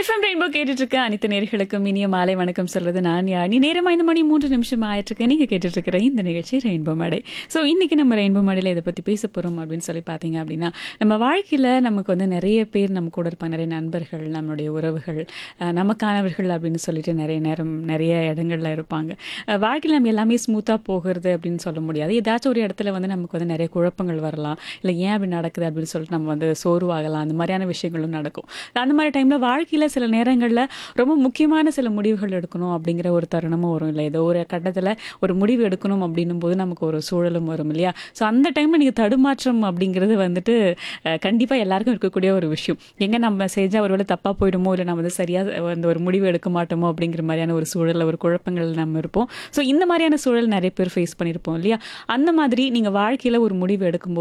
FM rainbow கேட்டுட்டு இருக்க அனைத்து நேர்களுக்கும் இனிய மாலை வணக்கம் சொல்றது நான் யானி நேரம் ஐந்து மணி மூன்று நிமிஷம் ஆயிட்டு இருக்கு நீங்க கேட்டுட்டு இருக்கிற இந்த நிகழ்ச்சி ரெயின்போ மேடை ஸோ இன்னைக்கு நம்ம ரெயின்போ மேடையில் இதை பத்தி பேச போறோம் அப்படின்னு சொல்லி பார்த்தீங்க அப்படின்னா நம்ம வாழ்க்கையில நமக்கு வந்து நிறைய பேர் நம்ம கூட இருப்பாங்க நிறைய நண்பர்கள் நம்மளுடைய உறவுகள் அஹ், நமக்கானவர்கள் அப்படின்னு சொல்லிட்டு நிறைய நேரம் நிறைய இடங்கள்ல இருப்பாங்க அஹ், வாழ்க்கையில நம்ம எல்லாமே ஸ்மூத்தா போகிறது அப்படின்னு சொல்ல முடியாது ஏதாச்சும் ஒரு இடத்துல வந்து நமக்கு வந்து நிறைய குழப்பங்கள் வரலாம் இல்லை ஏன் அப்படி நடக்குது அப்படின்னு சொல்லிட்டு நம்ம வந்து சோர்வாகலாம் அந்த மாதிரியான விஷயங்களும் நடக்கும் அந்த மாதிரி டைம்ல வாழ்க்கையில சில நேரங்கள்ல ரொம்ப முக்கியமான சில முடிவுகள் எடுக்கணும் அப்படிங்கிற ஒரு தருணமும் வரும் இல்லை ஏதோ ஒரு கட்டத்துல ஒரு முடிவு எடுக்கணும் அப்படின்னும் போது நமக்கு ஒரு சூழலும் வரும் இல்லையா ஸோ அந்த டைம்ல நீங்க தடுமாற்றம் அப்படிங்கிறது வந்துட்டு அஹ், கண்டிப்பா எல்லாருக்கும் இருக்கக்கூடிய ஒரு விஷயம் எங்க நம்ம செஞ்சா ஒருவேளை தப்பா போயிடுமோ இல்லை நம்ம வந்து சரியா அந்த ஒரு முடிவு எடுக்க மாட்டோமோ அப்படிங்கிற மாதிரியான ஒரு சூழல்ல ஒரு குழப்பங்கள் நம்ம இருப்போம் ஸோ இந்த மாதிரியான சூழல் நிறைய பேர் ஃபேஸ் பண்ணியிருப்போம் இல்லையா அந்த மாதிரி நீங்க வாழ்க்கையில ஒரு முடிவு எடுக்கும்போது